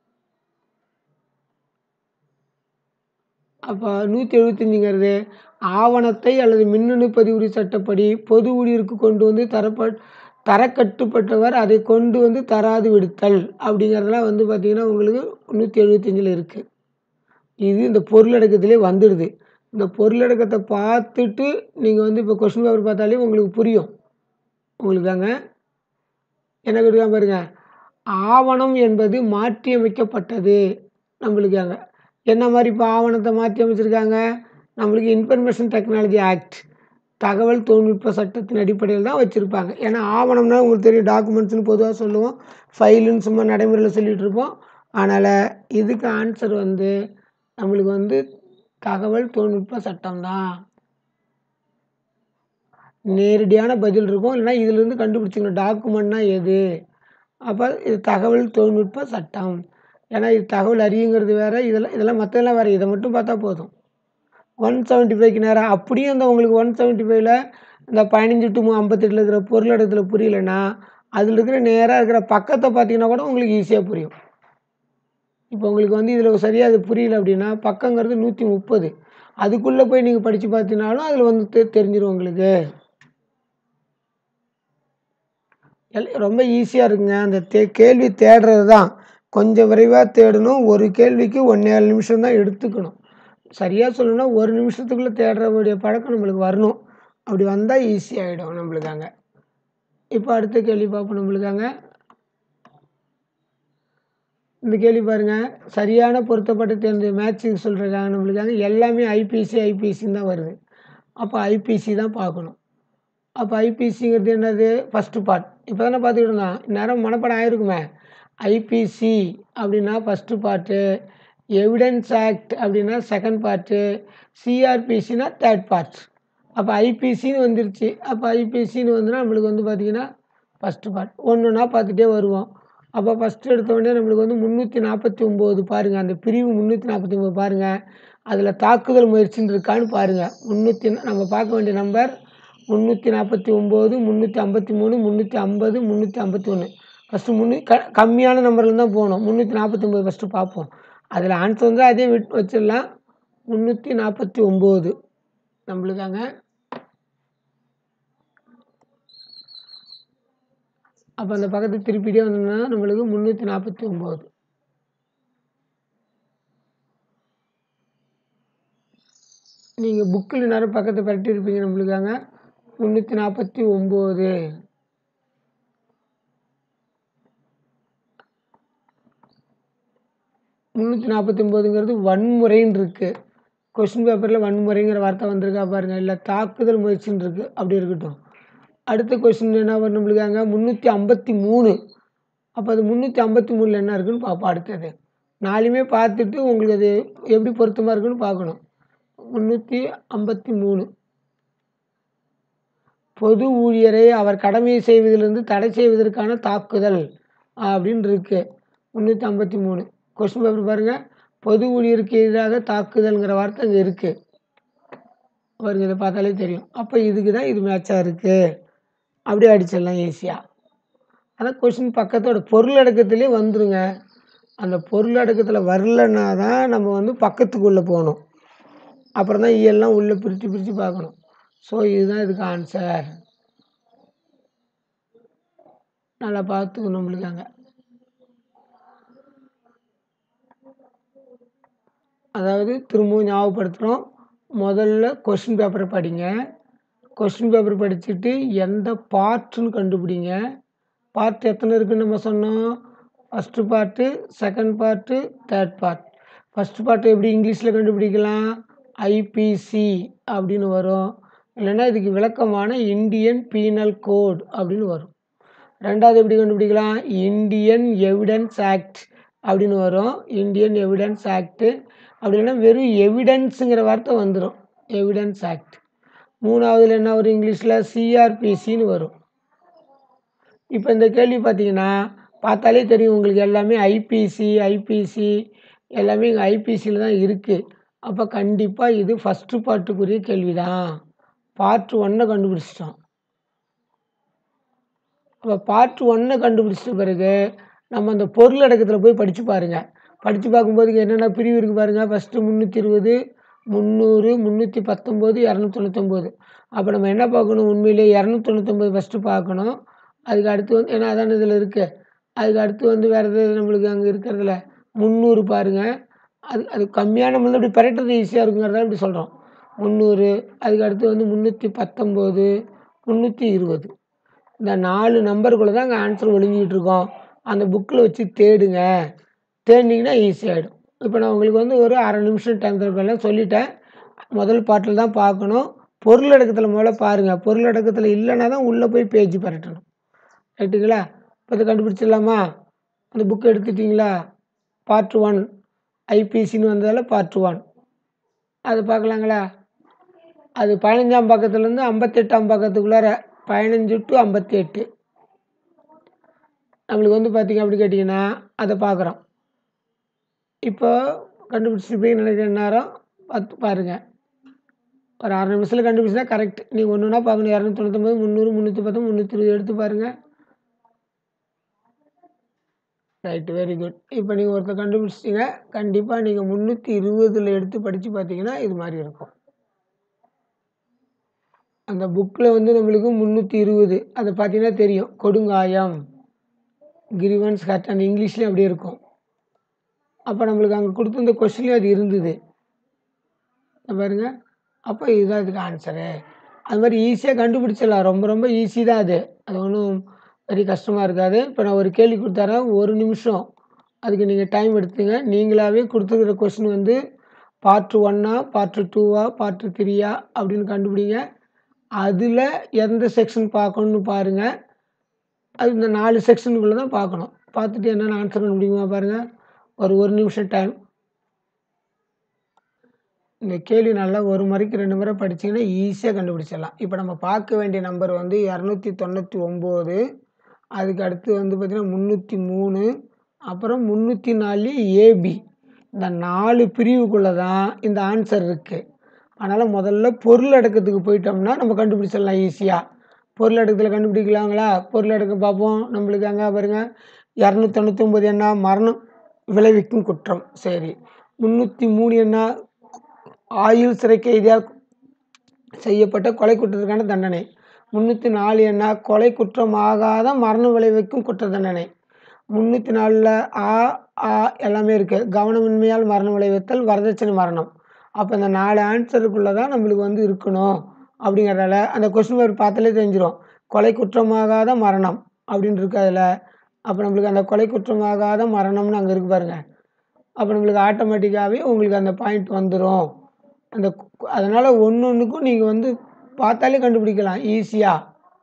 அப்போ நூற்றி எழுபத்தஞ்சுங்கிறது ஆவணத்தை அல்லது மின்னணு பதிவுரி சட்டப்படி பொது ஊழியருக்கு கொண்டு வந்து தரப்ப தரக்கட்டுப்பட்டவர் அதை கொண்டு வந்து தராது விடுத்தல் அப்படிங்கிறதெல்லாம் வந்து பார்த்திங்கன்னா உங்களுக்கு நூற்றி எழுபத்தஞ்சில் இருக்குது இது இந்த பொருளடக்கத்திலே வந்துடுது இந்த பொருளடக்கத்தை பார்த்துட்டு நீங்கள் வந்து இப்போ கொஸ்டின் பேப்பர் பார்த்தாலே உங்களுக்கு புரியும் உங்களுக்கு தாங்க என்ன கேட்டுக்காம பாருங்க ஆவணம் என்பது மாற்றியமைக்கப்பட்டது நம்மளுக்கு அங்கே என்ன மாதிரி இப்போ ஆவணத்தை மாற்றி அமைச்சிருக்காங்க நம்மளுக்கு இன்ஃபர்மேஷன் டெக்னாலஜி ஆக்ட் தகவல் தொழில்நுட்ப சட்டத்தின் அடிப்படையில் தான் வச்சுருப்பாங்க ஏன்னா ஆவணம்னா உங்களுக்கு தெரியும் டாக்குமெண்ட்ஸ்னு பொதுவாக சொல்லுவோம் ஃபைலுன்னு சும்மா நடைமுறையில் சொல்லிகிட்டு இருப்போம் அதனால் இதுக்கு ஆன்சர் வந்து நம்மளுக்கு வந்து தகவல் தொழில்நுட்ப சட்டம் தான் நேரடியான பதில் இருக்கும் இல்லைன்னா இதிலிருந்து கண்டுபிடிச்சிக்கணும் டாக்குமெண்ட்னா எது அப்போ இது தகவல் தொழில்நுட்ப சட்டம் ஏன்னா இது தகவல் அறியுங்கிறது வேறு இதெல்லாம் இதெல்லாம் மற்றதெல்லாம் வேறு இதை மட்டும் பார்த்தா போதும் ஒன் செவன்ட்டி ஃபைவ்க்கு நேரம் அப்படியே அந்த உங்களுக்கு ஒன் செவன்ட்டி ஃபைவ்ல இந்த பதினஞ்சு டு ஐம்பத்தெட்டில் இருக்கிற பொருளடத்தில் புரியலைன்னா அதில் இருக்கிற நேராக இருக்கிற பக்கத்தை பார்த்தீங்கன்னா கூட உங்களுக்கு ஈஸியாக புரியும் இப்போ உங்களுக்கு வந்து இதில் சரியாக அது புரியல அப்படின்னா பக்கங்கிறது நூற்றி முப்பது அதுக்குள்ளே போய் நீங்கள் படித்து பார்த்தீங்கனாலும் அதில் வந்து தெ தெரிஞ்சிடும் உங்களுக்கு எல் ரொம்ப ஈஸியாக இருக்குங்க அந்த தே கேள்வி தேடுறது தான் கொஞ்சம் விரைவாக தேடணும் ஒரு கேள்விக்கு ஒன்றேழு நிமிஷம் தான் எடுத்துக்கணும் சரியாக சொல்லணும்னா ஒரு நிமிஷத்துக்குள்ளே தேடுறக்கூடிய பழக்கம் நம்மளுக்கு வரணும் அப்படி வந்தால் ஈஸியாகிடும் நம்மளுக்காங்க இப்போ அடுத்த கேள்வி பார்ப்போம் நம்மளுக்காங்க இந்த கேள்வி பாருங்கள் சரியான பொருத்தப்பட்ட தேர்ந்து மேட்சிங் சொல்கிறாங்க நம்மளுக்காங்க எல்லாமே ஐபிசி ஐபிசின்னு தான் வருது அப்போ ஐபிசி தான் பார்க்கணும் அப்போ ஐபிசிங்கிறது என்னது ஃபஸ்ட்டு பார்ட் இப்போ தானே பார்த்துக்கிட்டு இருந்தோம் நேரம் மனப்பாடம் ஆயிருக்குமே ஐபிசி அப்படின்னா ஃபஸ்ட்டு பார்ட்டு எவிடன்ஸ் ஆக்ட் அப்படின்னா செகண்ட் பார்ட்டு சிஆர்பிசினா தேர்ட் பார்ட் அப்போ ஐபிசின்னு வந்துருச்சு அப்போ ஐபிசின்னு வந்துன்னா நம்மளுக்கு வந்து பார்த்திங்கன்னா ஃபஸ்ட்டு பார்ட் ஒன்று ஒன்றா பார்த்துட்டே வருவோம் அப்போ ஃபஸ்ட்டு எடுத்தோடனே நம்மளுக்கு வந்து முந்நூற்றி நாற்பத்தி ஒம்பது பாருங்கள் அந்த பிரிவு முந்நூற்றி நாற்பத்தி ஒம்பது பாருங்கள் அதில் தாக்குதல் முயற்சின்னு இருக்கான்னு பாருங்கள் முந்நூற்றி நம்ம பார்க்க வேண்டிய நம்பர் முந்நூற்றி நாற்பத்தி ஒம்பது முந்நூற்றி ஐம்பத்தி மூணு முந்நூற்றி ஐம்பது முந்நூற்றி ஐம்பத்தி ஒன்று ஃபஸ்ட்டு முன்னூ க கம்மியான நம்பரில் தான் போகணும் முந்நூற்றி நாற்பத்தி ஒம்பது ஃபஸ்ட்டு பார்ப்போம் அதில் ஆன்சர் வந்து அதே விட் வச்சிடலாம் முந்நூற்றி நாற்பத்தி ஒம்பது நம்மளுக்காங்க அப்போ அந்த பக்கத்து திருப்பிட்டே வந்தோம்னா நம்மளுக்கு முந்நூற்றி நாற்பத்தி ஒம்பது நீங்கள் புக்கில் நேரம் பக்கத்தை பரட்டி இருப்பீங்க நம்மளுக்காங்க முந்நூற்றி நாற்பத்தி ஒம்பது முந்நூற்றி நாற்பத்தி ஒம்போதுங்கிறது வன்முறைன்னு இருக்குது கொஸ்டின் பேப்பரில் வன்முறைங்கிற வார்த்தை வந்திருக்கா பாருங்கள் இல்லை தாக்குதல் முயற்சின்னு இருக்குது அப்படி இருக்கட்டும் அடுத்த கொஸ்டின் என்ன வரும் நம்மளுக்காங்க முந்நூற்றி ஐம்பத்தி மூணு அப்போ அது முந்நூற்றி ஐம்பத்தி மூணில் என்ன இருக்குன்னு பார்ப்போம் அடுத்தது நாலுமே பார்த்துட்டு உங்களுக்கு அது எப்படி பொருத்தமாக இருக்குன்னு பார்க்கணும் முந்நூற்றி ஐம்பத்தி மூணு பொது ஊழியரை அவர் கடமையை செய்வதிலிருந்து தடை செய்வதற்கான தாக்குதல் அப்படின்னு இருக்கு முந்நூற்றி ஐம்பத்தி மூணு கொஸ்டின் பேப்பர் பாருங்கள் பொது ஊழியருக்கு எதிராக தாக்குதல்ங்கிற வார்த்தை அங்கே இருக்குது பாருங்க இதை பார்த்தாலே தெரியும் அப்போ இதுக்கு தான் இது மேட்சாக இருக்குது அப்படியே அடிச்சிடலாம் ஈஸியாக அதான் கொஸ்டின் பக்கத்தோட பொருளடக்கத்திலே வந்துருங்க அந்த பொருளடக்கத்தில் வரலன்னா தான் நம்ம வந்து பக்கத்துக்குள்ளே போகணும் அப்புறம் தான் இயல்லாம் உள்ளே பிரித்து பிரித்து பார்க்கணும் ஸோ இதுதான் இதுக்கு ஆன்சர் நல்லா பார்த்துக்கணும் நம்மளுக்காங்க அதாவது திரும்பவும் ஞாபகப்படுத்துகிறோம் முதல்ல கொஸ்டின் பேப்பரை படிங்க கொஸ்டின் பேப்பர் படிச்சுட்டு எந்த பார்ட்டுன்னு கண்டுபிடிங்க பார்ட் எத்தனை இருக்குன்னு நம்ம சொன்னோம் first part second part third part first part எப்படி இங்கிலீஷில் கண்டுபிடிக்கலாம் ஐபிசி அப்படின்னு வரும் இல்லைன்னா இதுக்கு விளக்கமான இந்தியன் பீனல் கோட் அப்படின்னு வரும் ரெண்டாவது எப்படி கண்டுபிடிக்கலாம் இந்தியன் எவிடன்ஸ் ஆக்ட் அப்படின்னு வரும் இந்தியன் எவிடன்ஸ் ஆக்ட்டு அப்படி இல்லைன்னா வெறும் எவிடன்ஸுங்கிற வார்த்தை வந்துடும் எவிடன்ஸ் ஆக்ட் மூணாவதுல என்ன வரும் இங்கிலீஷில் சிஆர்பிசின்னு வரும் இப்போ இந்த கேள்வி பார்த்தீங்கன்னா பார்த்தாலே தெரியும் உங்களுக்கு எல்லாமே ஐபிசி ஐபிசி எல்லாமே இங்கே ஐபிசியில் தான் இருக்குது அப்போ கண்டிப்பாக இது ஃபஸ்ட்டு பார்ட்டுக்குரிய கேள்வி தான் பார்ட் ஒன்னை கண்டுபிடிச்சிட்டோம் அப்போ பார்ட் ஒன்னை கண்டுபிடிச்சிட்ட பிறகு நம்ம அந்த பொருள் அடக்கத்தில் போய் படித்து பாருங்கள் படித்து பார்க்கும்போது இங்க என்னென்ன பிரிவு இருக்குது பாருங்கள் ஃபஸ்ட்டு முந்நூற்றி இருபது முந்நூறு முந்நூற்றி பத்தொம்போது இரநூத்தி தொண்ணூத்தொம்பது அப்போ நம்ம என்ன பார்க்கணும் உண்மையிலே இரநூத்தி தொண்ணூத்தொம்பது ஃபஸ்ட்டு பார்க்கணும் அதுக்கு அடுத்து வந்து ஏன்னா அதான் இதில் இருக்குது அதுக்கு அடுத்து வந்து வேறு எதாவது நம்மளுக்கு அங்கே இருக்கிறதுல முந்நூறு பாருங்கள் அது அது கம்மியான நம்பர் இப்படி பரட்டுறது ஈஸியாக இருக்குங்கிறதால இப்படி சொல்கிறோம் முந்நூறு அதுக்கு அடுத்து வந்து முந்நூற்றி பத்தொம்போது முந்நூற்றி இருபது இந்த நாலு நம்பருக்குள்ளே தான் அங்கே ஆன்சர் ஒளிஞ்சிக்கிட்டு இருக்கோம் அந்த புக்கில் வச்சு தேடுங்க தேடினீங்கன்னா ஈஸியாகிடும் இப்போ நான் உங்களுக்கு வந்து ஒரு அரை நிமிஷம் டைம் தரப்பெல்லாம் சொல்லிட்டேன் முதல் பாட்டில் தான் பார்க்கணும் பொருள் அடக்கத்தில் முதல்ல பாருங்கள் பொருள் அடக்கத்தில் இல்லைன்னா தான் உள்ளே போய் பேஜ் பரட்டணும் ரைட்டுங்களா இப்போ இதை கண்டுபிடிச்சிடலாமா அந்த புக் எடுத்துட்டிங்களா பார்ட் ஒன் ஐபிசின்னு வந்ததால் பார்ட் ஒன் அது பார்க்கலாங்களா அது பதினஞ்சாம் பக்கத்துலேருந்து ஐம்பத்தெட்டாம் பக்கத்துக்குள்ளார பதினஞ்சு டு ஐம்பத்தி எட்டு நம்மளுக்கு வந்து பார்த்திங்க அப்படி கேட்டிங்கன்னா அதை பார்க்குறோம் இப்போ கண்டுபிடிச்சிருப்பீங்கன்னு நினைக்கிற நேரம் பார்த்து பாருங்கள் ஒரு அரை நிமிஷத்தில் கண்டுபிடிச்சா கரெக்ட் நீங்கள் ஒன்று ஒன்றா பார்க்கணும் இரநூத்தி தொண்ணூத்தொம்பது முந்நூறு முந்நூற்றி பத்து முந்நூற்றி இருபது எடுத்து பாருங்கள் ரைட் வெரி குட் இப்போ நீங்கள் ஒருத்தர் கண்டுபிடிச்சிட்டிங்க கண்டிப்பாக நீங்கள் முந்நூற்றி இருபதில் எடுத்து படித்து பார்த்தீங்கன்னா இது மாதிரி இருக்கும் அந்த புக்கில் வந்து நம்மளுக்கு முந்நூற்றி இருபது அதை பார்த்தீங்கன்னா தெரியும் கொடுங்காயம் கிரிவன்ஸ் ஹட் அந்த இங்கிலீஷ்லேயும் அப்படியே இருக்கும் அப்போ நம்மளுக்கு அங்கே கொடுத்துருந்த கொஸ்டின்லேயும் அது இருந்தது பாருங்க அப்போ இதுதான் இதுக்கு ஆன்சரு அது மாதிரி ஈஸியாக கண்டுபிடிச்சிடலாம் ரொம்ப ரொம்ப ஈஸி தான் அது அது ஒன்றும் பெரிய கஷ்டமாக இருக்காது இப்போ நான் ஒரு கேள்வி கொடுத்தாரேன் ஒரு நிமிஷம் அதுக்கு நீங்கள் டைம் எடுத்துங்க நீங்களாகவே கொடுத்துருக்குற கொஸ்டின் வந்து பார்ட்டு ஒன்னா பார்ட்டு டூவா பார்ட்டு த்ரீயா அப்படின்னு கண்டுபிடிங்க அதில் எந்த செக்ஷன் பார்க்கணுன்னு பாருங்கள் அது இந்த நாலு செக்ஷனுக்குள்ளே தான் பார்க்கணும் பார்த்துட்டு என்னென்ன ஆன்சர் பண்ண முடியுமா பாருங்கள் ஒரு ஒரு நிமிஷம் டைம் இந்த கேள்வி நல்லா ஒரு முறைக்கு ரெண்டு முறை படிச்சிங்கன்னா ஈஸியாக கண்டுபிடிச்சிடலாம் இப்போ நம்ம பார்க்க வேண்டிய நம்பர் வந்து இரநூத்தி தொண்ணூற்றி ஒம்பது அதுக்கு அடுத்து வந்து பார்த்திங்கன்னா முந்நூற்றி மூணு அப்புறம் முந்நூற்றி நாலு ஏபி இந்த நாலு பிரிவுக்குள்ளே தான் இந்த ஆன்சர் இருக்குது அதனால் முதல்ல பொருள் அடக்கத்துக்கு போயிட்டோம்னா நம்ம கண்டுபிடிச்சிடலாம் ஈஸியாக பொருள் அடக்கத்தில் கண்டுபிடிக்கலாங்களா பொருள் அடக்கம் பார்ப்போம் நம்மளுக்கு அங்கே பாருங்க இரநூத்தி தொண்ணூற்றி ஒம்பது என்ன மரணம் விளைவிக்கும் குற்றம் சரி முந்நூற்றி மூணு என்ன ஆயுள் சிறை கைதியாக செய்யப்பட்ட கொலை குற்றத்துக்கான தண்டனை முந்நூற்றி நாலு என்ன கொலை குற்றம் ஆகாத மரணம் விளைவிக்கும் குற்ற தண்டனை முந்நூற்றி நாலில் ஆ ஆ எல்லாமே இருக்குது கவனமின்மையால் மரணம் விளைவித்தல் வரதட்சணை மரணம் அப்போ இந்த நாலு ஆன்சருக்குள்ளே தான் நம்மளுக்கு வந்து இருக்கணும் அப்படிங்கிறதால அந்த கொஸ்டின் பேர் பார்த்தாலே தெரிஞ்சிடும் கொலை குற்றமாகாத மரணம் அப்படின்னு இருக்கு அதில் அப்போ நம்மளுக்கு அந்த கொலை குற்றமாகாத மரணம்னு அங்கே இருக்கு பாருங்கள் அப்போ நம்மளுக்கு ஆட்டோமேட்டிக்காகவே உங்களுக்கு அந்த பாயிண்ட் வந்துடும் அந்த அதனால் ஒன்று ஒன்றுக்கும் நீங்கள் வந்து பார்த்தாலே கண்டுபிடிக்கலாம் ஈஸியாக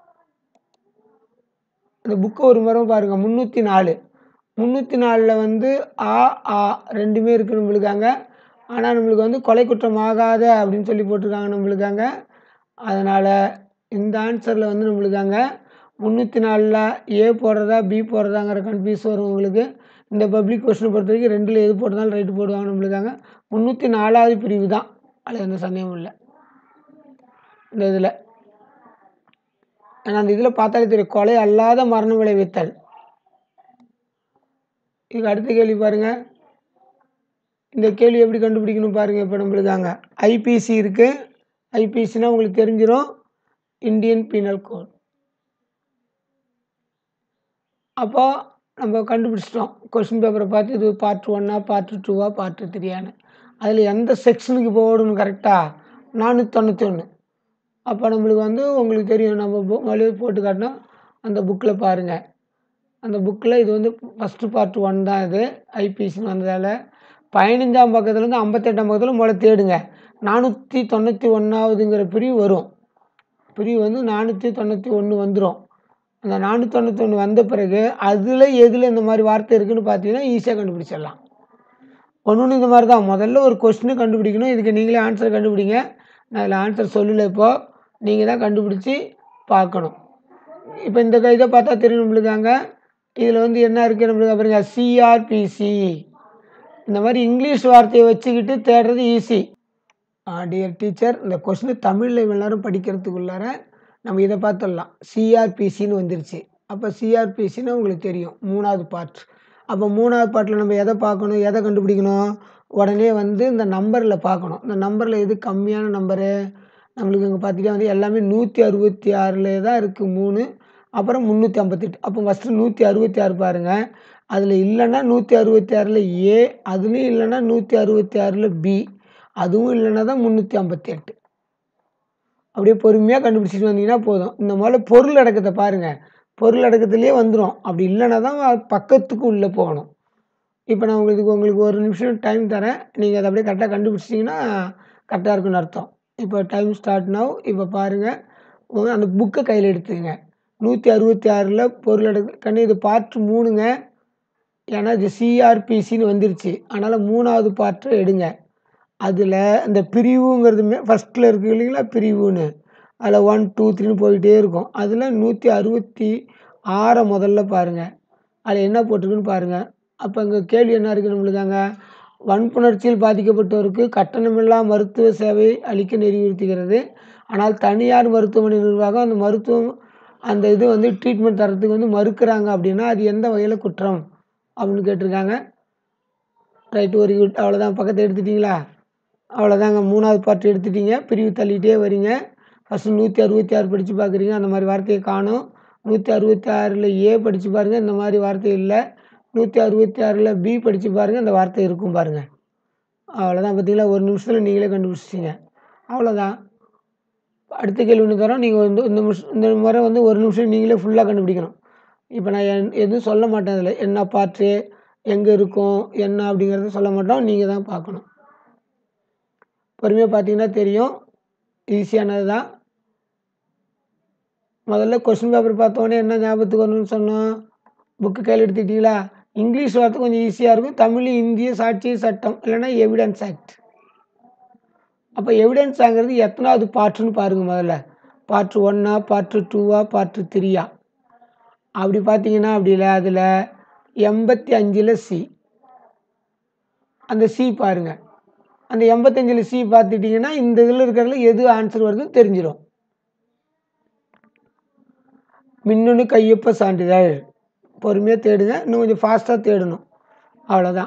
அந்த புக்கை ஒரு முறை பாருங்கள் முந்நூற்றி நாலு முந்நூற்றி நாலில் வந்து ஆ ஆ ரெண்டுமே இருக்குது நம்மளுக்கு அங்கே ஆனால் நம்மளுக்கு வந்து கொலை குற்றம் ஆகாத அப்படின்னு சொல்லி போட்டிருக்காங்க நம்மளுக்கு அங்கே அதனால் இந்த ஆன்சரில் வந்து நம்மளுக்கு அங்கே முந்நூற்றி நாலில் ஏ போடுறதா பி போடுறதாங்கிற கன்ஃபியூஸ் வரும் உங்களுக்கு இந்த பப்ளிக் கொஸ்டினை பொறுத்த வரைக்கும் ரெண்டில் எது போட்டதாலும் ரைட்டு போடுவாங்க நம்மளுக்கு அங்கே முந்நூற்றி நாலாவது பிரிவு தான் அதில் எந்த சந்தேகமும் இல்லை இந்த இதில் ஏன்னா அந்த இதில் பார்த்தாலே தெரியும் கொலை அல்லாத மரணம் விளைவித்தல் இதுக்கு அடுத்த கேள்வி பாருங்கள் இந்த கேள்வி எப்படி கண்டுபிடிக்கணும் பாருங்கள் இப்போ நம்மளுக்கு அங்கே ஐபிசி இருக்குது ஐபிசினா உங்களுக்கு தெரிஞ்சிடும் இந்தியன் பீனல் கோட் அப்போ நம்ம கண்டுபிடிச்சிட்டோம் கொஸ்டின் பேப்பரை பார்த்து இது பார்ட் ஒன்னா பார்ட் டூவா பார்ட் த்ரீயான்னு அதில் எந்த செக்ஷனுக்கு போகணும் கரெக்டாக நானூற்றி தொண்ணூற்றி ஒன்று அப்போ நம்மளுக்கு வந்து உங்களுக்கு தெரியும் நம்ம மொழி போட்டு காட்டினோம் அந்த புக்கில் பாருங்கள் அந்த புக்கில் இது வந்து ஃபஸ்ட்டு பார்ட் ஒன் தான் இது ஐபிசின்னு வந்ததால் பதினஞ்சாம் பக்கத்துலேருந்து ஐம்பத்தெட்டாம் பக்கத்தில் முதல்ல தேடுங்க நானூற்றி தொண்ணூற்றி ஒன்றாவதுங்கிற பிரிவு வரும் பிரிவு வந்து நானூற்றி தொண்ணூற்றி ஒன்று வந்துடும் அந்த நானூற்றி தொண்ணூற்றி ஒன்று வந்த பிறகு அதில் எதில் இந்த மாதிரி வார்த்தை இருக்குதுன்னு பார்த்தீங்கன்னா ஈஸியாக கண்டுபிடிச்சிடலாம் ஒன்று ஒன்று இந்த மாதிரி தான் முதல்ல ஒரு கொஸ்டினை கண்டுபிடிக்கணும் இதுக்கு நீங்களே ஆன்சர் கண்டுபிடிங்க நான் அதில் ஆன்சர் சொல்லலை இப்போது நீங்கள் தான் கண்டுபிடிச்சி பார்க்கணும் இப்போ இந்த இதை பார்த்தா தெரியும் நம்மளுக்கு அங்கே இதில் வந்து என்ன இருக்குது நம்மளுக்கு பாருங்க சிஆர்பிசி இந்த மாதிரி இங்கிலீஷ் வார்த்தையை வச்சுக்கிட்டு தேடுறது ஈஸி டியர் டீச்சர் இந்த கொஸ்டின் தமிழில் எல்லாரும் படிக்கிறதுக்குள்ளார நம்ம இதை பார்த்துடலாம் சிஆர்பிசின்னு வந்துருச்சு அப்போ சிஆர்பிசின்னு உங்களுக்கு தெரியும் மூணாவது பார்ட் அப்போ மூணாவது பார்ட்டில் நம்ம எதை பார்க்கணும் எதை கண்டுபிடிக்கணும் உடனே வந்து இந்த நம்பரில் பார்க்கணும் இந்த நம்பரில் எது கம்மியான நம்பரு நம்மளுக்கு இங்கே பார்த்தீங்கன்னா வந்து எல்லாமே நூற்றி அறுபத்தி ஆறில் தான் இருக்குது மூணு அப்புறம் முந்நூற்றி ஐம்பத்தெட்டு அப்போ ஃபஸ்ட்டு நூற்றி அறுபத்தி ஆறு பாருங்கள் அதில் இல்லைன்னா நூற்றி அறுபத்தி ஆறில் ஏ அதுலேயும் இல்லைன்னா நூற்றி அறுபத்தி ஆறில் பி அதுவும் இல்லைன்னா தான் முந்நூற்றி ஐம்பத்தி எட்டு அப்படியே பொறுமையாக கண்டுபிடிச்சிட்டு வந்தீங்கன்னா போதும் இந்த முதல்ல பொருள் அடக்கத்தை பாருங்கள் பொருளடக்கத்திலேயே வந்துடும் அப்படி இல்லைன்னா தான் பக்கத்துக்கு உள்ளே போகணும் இப்போ நான் உங்களுக்கு உங்களுக்கு ஒரு நிமிஷம் டைம் தரேன் நீங்கள் அதை அப்படியே கரெக்டாக கண்டுபிடிச்சிட்டிங்கன்னா கரெக்டாக இருக்குன்னு அர்த்தம் இப்போ டைம் ஸ்டார்ட் நவ் இப்போ பாருங்கள் அந்த புக்கை கையில் எடுத்துங்க நூற்றி அறுபத்தி ஆறில் பொருள் எடுக்க கண்ணு இது பார்ட் மூணுங்க ஏன்னா இது சிஆர்பிசின்னு வந்துருச்சு அதனால் மூணாவது பார்ட்டை எடுங்க அதில் இந்த பிரிவுங்கிறது ஃபஸ்ட்டில் இருக்கு இல்லைங்களா பிரிவுன்னு அதில் ஒன் டூ த்ரீன்னு போயிட்டே இருக்கும் அதில் நூற்றி அறுபத்தி ஆறை முதல்ல பாருங்கள் அதில் என்ன போட்டிருக்குன்னு பாருங்கள் அப்போ இங்கே கேள்வி என்ன இருக்குது நம்மளுக்கு அங்கே வன்புணர்ச்சியில் பாதிக்கப்பட்டோருக்கு கட்டணமில்லா மருத்துவ சேவை அளிக்க நெறிவுறுத்துகிறது ஆனால் தனியார் மருத்துவமனை நிர்வாகம் அந்த மருத்துவம் அந்த இது வந்து ட்ரீட்மெண்ட் தரத்துக்கு வந்து மறுக்கிறாங்க அப்படின்னா அது எந்த வகையில் குற்றம் அப்படின்னு கேட்டிருக்காங்க ரைட் வெரி குட் அவ்வளோதான் பக்கத்தை எடுத்துட்டிங்களா அவ்வளோதாங்க மூணாவது பார்ட் எடுத்துட்டீங்க பிரிவு தள்ளிகிட்டே வரீங்க ஃபஸ்ட்டு நூற்றி அறுபத்தி ஆறு படித்து பார்க்குறீங்க அந்த மாதிரி வார்த்தையை காணும் நூற்றி அறுபத்தி ஆறில் ஏ படித்து பாருங்கள் இந்த மாதிரி வார்த்தை இல்லை நூற்றி அறுபத்தி ஆறில் பி படித்து பாருங்கள் இந்த வார்த்தை இருக்கும் பாருங்கள் அவ்வளோதான் பார்த்தீங்களா ஒரு நிமிஷத்தில் நீங்களே கண்டுபிடிச்சிட்டிங்க அவ்வளோதான் அடுத்த கேள்வி ஒன்று தரோம் நீங்கள் வந்து இந்த நிமிஷம் இந்த முறை வந்து ஒரு நிமிஷம் நீங்களே ஃபுல்லாக கண்டுபிடிக்கணும் இப்போ நான் என் எதுவும் சொல்ல மாட்டேன் அதில் என்ன பார்ட்டு எங்கே இருக்கும் என்ன அப்படிங்கிறத சொல்ல மாட்டோம் நீங்கள் தான் பார்க்கணும் பொறுமையாக பார்த்தீங்கன்னா தெரியும் ஈஸியானது தான் முதல்ல கொஸ்டின் பேப்பர் பார்த்தோன்னே என்ன ஞாபகத்துக்கு வரணும்னு சொன்னோம் புக்கு கையில் எடுத்துக்கிட்டீங்களா இங்கிலீஷ் வார்த்தை கொஞ்சம் ஈஸியாக இருக்கும் தமிழ் இந்திய சாட்சிய சட்டம் இல்லைன்னா எவிடன்ஸ் ஆக்ட் அப்போ எவிடன்ஸ் ஆங்கிறது எத்தனாவது பாட்டுன்னு பாருங்கள் முதல்ல பார்ட் ஒன்னா பார்ட் டூவா பார்ட் த்ரீயா அப்படி பார்த்தீங்கன்னா அப்படி இல்லை அதில் எண்பத்தி அஞ்சில் சி அந்த சி பாருங்கள் அந்த எண்பத்தஞ்சில் சி பார்த்துட்டிங்கன்னா இந்த இதில் இருக்கிறதுல எது ஆன்சர் வருதுன்னு தெரிஞ்சிடும் மின்னணு கையொப்ப சான்றிதழ் பொறுமையாக தேடுங்க இன்னும் கொஞ்சம் ஃபாஸ்ட்டாக தேடணும் அவ்வளோதான்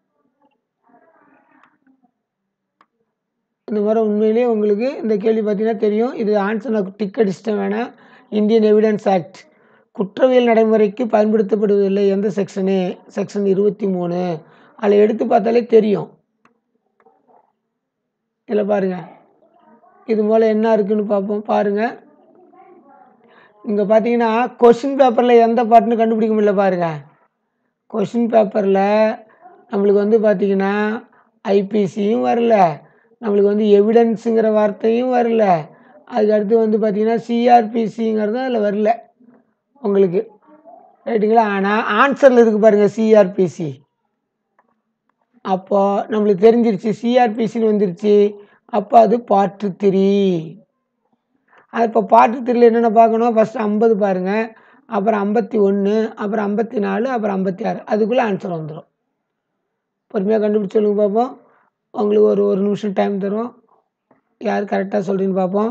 இந்த மாதிரி உண்மையிலேயே உங்களுக்கு இந்த கேள்வி பார்த்தீங்கன்னா தெரியும் இது ஆன்சர் நான் டிக் அடிச்சிட்டேன் வேணாம் இந்தியன் எவிடன்ஸ் ஆக்ட் குற்றவியல் நடைமுறைக்கு பயன்படுத்தப்படுவதில்லை எந்த செக்ஷனு செக்ஷன் இருபத்தி மூணு அதில் எடுத்து பார்த்தாலே தெரியும் இதில் பாருங்கள் இது போல் என்ன இருக்குன்னு பார்ப்போம் பாருங்கள் இங்கே பார்த்தீங்கன்னா கொஷின் பேப்பரில் எந்த பாட்டுன்னு கண்டுபிடிக்க முடியல பாருங்கள் கொஷின் பேப்பரில் நம்மளுக்கு வந்து பார்த்திங்கன்னா ஐபிசியும் வரல நம்மளுக்கு வந்து எவிடன்ஸுங்கிற வார்த்தையும் வரல அதுக்கு அடுத்து வந்து பார்த்திங்கன்னா சிஆர்பிசிங்கிறதும் அதில் வரல உங்களுக்கு ரைட்டுங்களா ஆனால் ஆன்சரில் இருக்குது பாருங்கள் சிஆர்பிசி அப்போது நம்மளுக்கு தெரிஞ்சிருச்சு சிஆர்பிசின்னு வந்துருச்சு அப்போ அது பாட்டு த்ரீ அது இப்போ பாட்டு த்ரீல என்னென்ன பார்க்கணும் ஃபஸ்ட்டு ஐம்பது பாருங்கள் அப்புறம் ஐம்பத்தி ஒன்று அப்புறம் ஐம்பத்தி நாலு அப்புறம் ஐம்பத்தி ஆறு அதுக்குள்ளே ஆன்சர் வந்துடும் பொறுமையாக கண்டுபிடிச்சி சொல்லுங்க பார்ப்போம் உங்களுக்கு ஒரு ஒரு நிமிஷம் டைம் தரும் யார் கரெக்டாக சொல்கிறீன்னு பார்ப்போம்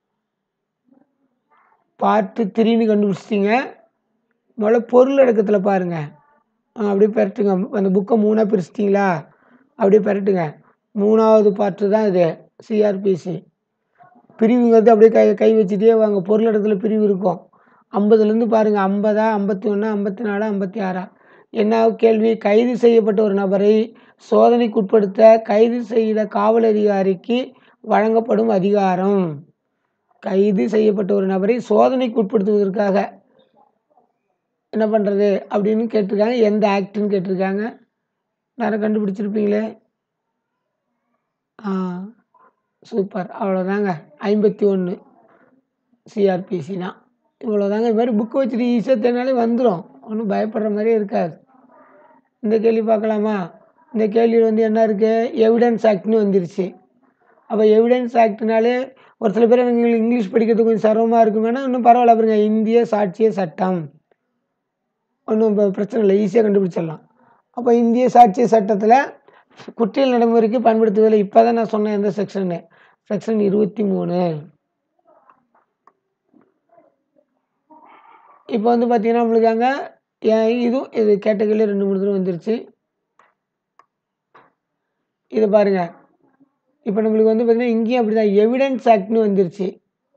பார்ட்டு த்ரீன்னு கண்டுபிடிச்சிட்டிங்க முதல்ல பொருள் அடக்கத்தில் பாருங்கள் அப்படியே பெரட்டுங்க அந்த புக்கை மூணாக பிரிச்சிட்டிங்களா அப்படியே பெரட்டுங்க மூணாவது பார்ட்டு தான் இது சிஆர்பிசி பிரிவுங்கிறது அப்படியே கை கை வச்சுட்டே வாங்க பொருள் இடத்துல பிரிவு இருக்கும் ஐம்பதுலேருந்து பாருங்கள் ஐம்பதா ஐம்பத்தி ஒன்று ஐம்பத்தி நாலு ஐம்பத்தி ஆறா என்ன கேள்வி கைது செய்யப்பட்ட ஒரு நபரை சோதனைக்கு உட்படுத்த கைது செய்த காவல் அதிகாரிக்கு வழங்கப்படும் அதிகாரம் கைது செய்யப்பட்ட ஒரு நபரை சோதனைக்கு உட்படுத்துவதற்காக என்ன பண்ணுறது அப்படின்னு கேட்டிருக்காங்க எந்த ஆக்டுன்னு கேட்டிருக்காங்க நேரம் கண்டுபிடிச்சிருப்பீங்களே ஆ சூப்பர் அவ்வளோதாங்க ஐம்பத்தி ஒன்று சிஆர்பிசி தான் இவ்வளோதாங்க இது மாதிரி புக்கு வச்சுட்டு ஈஸியாக தேடினாலே வந்துடும் ஒன்றும் பயப்படுற மாதிரியே இருக்காது இந்த கேள்வி பார்க்கலாமா இந்த கேள்வியில் வந்து என்ன இருக்குது எவிடன்ஸ் ஆக்ட்னு வந்துருச்சு அப்போ எவிடன்ஸ் ஆக்ட்னாலே ஒரு சில பேர் எங்களுக்கு இங்கிலீஷ் படிக்கிறதுக்கு கொஞ்சம் சிரமமாக இருக்குமேனா இன்னும் பரவாயில்ல பாருங்க இந்திய சாட்சிய சட்டம் ஒன்றும் இப்போ பிரச்சனை இல்லை ஈஸியாக கண்டுபிடிச்சிடலாம் அப்போ இந்திய சாட்சிய சட்டத்தில் குற்றியல் நடைமுறைக்கு பயன்படுத்துவதில்லை இப்போ தான் நான் சொன்னேன் எந்த செக்ஷனு செக்ஷன் இருபத்தி மூணு இப்போ வந்து பார்த்தீங்கன்னா நம்மளுக்கு அங்கே இதுவும் இது கேட்டகரியில் ரெண்டு மூணு தடவை வந்துருச்சு இதை பாருங்க இப்போ நம்மளுக்கு வந்து பார்த்தீங்கன்னா இங்கேயும் அப்படி தான் எவிடன்ஸ் ஆக்ட்னு வந்துருச்சு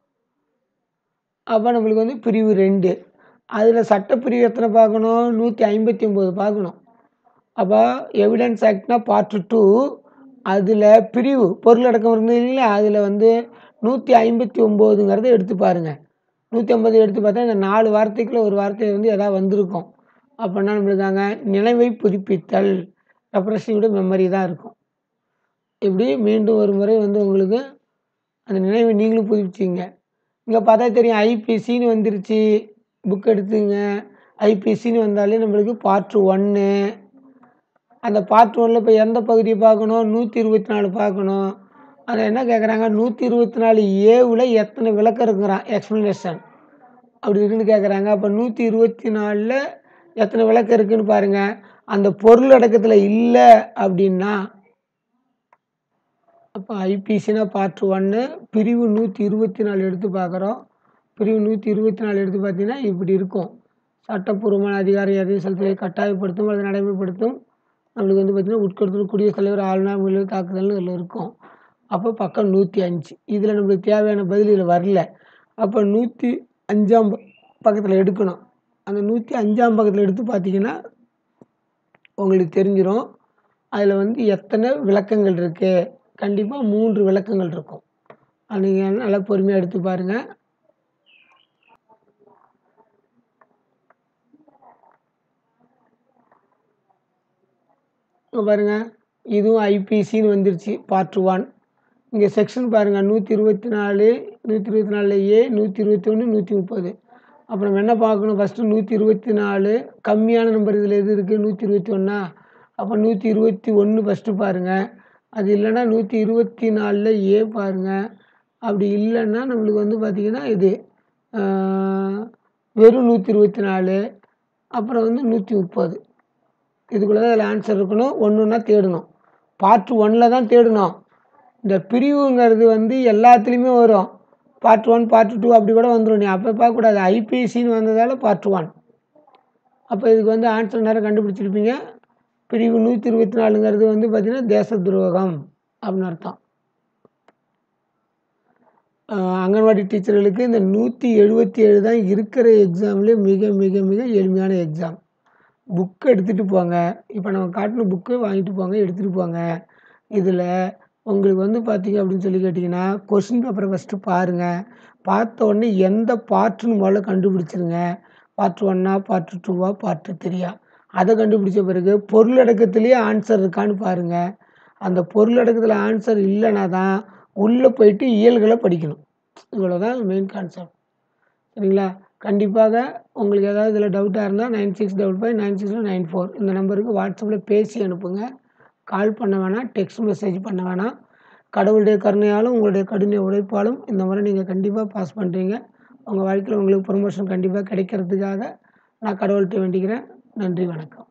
அப்போ நம்மளுக்கு வந்து பிரிவு ரெண்டு அதில் சட்டப்பிரிவு எத்தனை பார்க்கணும் நூற்றி ஐம்பத்தி ஒம்பது பார்க்கணும் அப்போ எவிடன்ஸ் ஆக்ட்னா பார்ட் டூ அதில் பிரிவு பொருள் அடக்கம் இருந்தது இல்லைங்களா அதில் வந்து நூற்றி ஐம்பத்தி ஒம்போதுங்கிறத எடுத்து பாருங்கள் நூற்றி ஐம்பது எடுத்து பார்த்தா இந்த நாலு வார்த்தைக்குள்ள ஒரு வார்த்தை வந்து எதாவது வந்திருக்கும் அப்படின்னா நம்மளுக்காங்க நினைவை புதுப்பித்தல் ரெஃப்ரெஷிங்கோட மெமரி தான் இருக்கும் இப்படி மீண்டும் ஒரு முறை வந்து உங்களுக்கு அந்த நினைவை நீங்களும் புதுப்பிச்சிங்க இங்கே பார்த்தா தெரியும் ஐபிசின்னு வந்துருச்சு புக் எடுத்துங்க ஐபிசின்னு வந்தாலே நம்மளுக்கு பார்ட் ஒன்று அந்த பார்ட் ஒன்னில் இப்போ எந்த பகுதியை பார்க்கணும் நூற்றி இருபத்தி நாலு பார்க்கணும் அதில் என்ன கேட்குறாங்க நூற்றி இருபத்தி நாலு ஏவில் எத்தனை விளக்கம் இருக்குறான் எக்ஸ்ப்ளனேஷன் அப்படி இருக்குன்னு கேட்குறாங்க அப்போ நூற்றி இருபத்தி நாலில் எத்தனை விளக்கம் இருக்குன்னு பாருங்கள் அந்த பொருள் அடக்கத்தில் இல்லை அப்படின்னா அப்போ ஐபிசினா பார்ட் ஒன்று பிரிவு நூற்றி இருபத்தி நாலு எடுத்து பார்க்குறோம் பிரிவு நூற்றி இருபத்தி நாலு எடுத்து பார்த்தீங்கன்னா இப்படி இருக்கும் சட்டப்பூர்வமான அதிகாரம் எதையும் செலுத்துவதை கட்டாயப்படுத்தும் அல்லது நடைமுறைப்படுத்தும் நம்மளுக்கு வந்து பார்த்திங்கன்னா உட்கொடுத்தல் குடியரசுத் தலைவர் ஆளுநர் முதல்வர் தாக்குதல்னு இதில் இருக்கும் அப்போ பக்கம் நூற்றி அஞ்சு இதில் நம்மளுக்கு தேவையான பதில் இதில் வரல அப்போ நூற்றி அஞ்சாம் ப- பக்கத்தில் எடுக்கணும் அந்த நூற்றி அஞ்சாம் பக்கத்தில் எடுத்து பார்த்தீங்கன்னா உங்களுக்கு தெரிஞ்சிடும் அதில் வந்து எத்தனை விளக்கங்கள் இருக்குது கண்டிப்பாக மூன்று விளக்கங்கள் இருக்கும் அது நீங்கள் நல்லா பொறுமையாக எடுத்து பாருங்கள் இங்க பாருங்க இதுவும் ஐபிசின்னு வந்துருச்சு பார்ட் ஒன் இங்கே செக்ஷன் பாருங்கள் நூற்றி இருபத்தி நாலு நூற்றி இருபத்தி நாலில் ஏ நூற்றி இருபத்தி ஒன்று நூற்றி முப்பது அப்போ நம்ம என்ன பார்க்கணும் ஃபஸ்ட்டு நூற்றி இருபத்தி நாலு கம்மியான நம்பர் இதில் எது இருக்குது நூற்றி இருபத்தி ஒன்றா அப்போ நூற்றி இருபத்தி ஒன்று ஃபஸ்ட்டு பாருங்கள் அது இல்லைன்னா நூற்றி இருபத்தி நாலில் ஏ பாருங்கள் அப்படி இல்லைன்னா நம்மளுக்கு வந்து பார்த்திங்கன்னா இது ஆஹ், வெறும் நூற்றி இருபத்தி நாலு அப்புறம் வந்து நூற்றி முப்பது இதுக்குள்ளே தான் அதில் ஆன்சர் இருக்கணும் ஒன்று ஒன்றா தேடணும் பார்ட் ஒன்னில் தான் தேடணும் இந்த பிரிவுங்கிறது வந்து எல்லாத்துலேயுமே வரும் பார்ட் ஒன் பார்ட் டூ அப்படி கூட வந்துடும் நீ அப்போ பார்க்கக்கூடாது ஐபிசின்னு வந்ததால் பார்ட் ஒன் அப்போ இதுக்கு வந்து ஆன்சர் நேரம் கண்டுபிடிச்சிருப்பீங்க பிரிவு நூற்றி இருபத்தி நாலுங்கிறது வந்து பார்த்திங்கன்னா தேச துரோகம் அப்படின்னு அர்த்தம் ஆஹ் அங்கன்வாடி டீச்சர்களுக்கு இந்த நூற்றி எழுபத்தி ஏழு தான் இருக்கிற எக்ஸாம்லேயே மிக மிக மிக எளிமையான எக்ஸாம் புக்கு எடுத்துகிட்டு போங்க இப்போ நம்ம காட்டின புக்கு வாங்கிட்டு போங்க எடுத்துகிட்டு போங்க இதில் உங்களுக்கு வந்து பார்த்தீங்க அப்படின்னு சொல்லி கேட்டிங்கன்னா கொஷின் பேப்பரை ஃபஸ்ட்டு பாருங்கள் பார்த்த உடனே எந்த பார்ட்டுன்னு முதல்ல கண்டுபிடிச்சிருங்க பார்ட் ஒன்னா பார்ட் டூவா பார்ட் த்ரீயா அதை கண்டுபிடிச்ச பிறகு பொருளடக்கத்திலேயே ஆன்சர் இருக்கான்னு பாருங்கள் அந்த பொருளடக்கத்தில் ஆன்சர் இல்லைன்னா தான் உள்ளே போயிட்டு இயல்களை படிக்கணும் இவ்வளோ தான் மெயின் கான்செப்ட் சரிங்களா கண்டிப்பாக உங்களுக்கு ஏதாவது இதில் டவுட்டாக இருந்தால் nine six double five nine six nine four இந்த நம்பருக்கு வாட்ஸ்அப்பில் பேசி அனுப்புங்க கால் பண்ண வேணாம் டெக்ஸ்ட் மெசேஜ் பண்ண வேணாம் கடவுளுடைய கருணையாலும் உங்களுடைய கடின உழைப்பாலும் இந்த முறை நீங்கள் கண்டிப்பாக பாஸ் பண்ணுறீங்க உங்கள் வாழ்க்கையில் உங்களுக்கு ப்ரொமோஷன் கண்டிப்பாக கிடைக்கிறதுக்காக நான் கடவுள்கிட்ட வேண்டிக்கிறேன் நன்றி வணக்கம்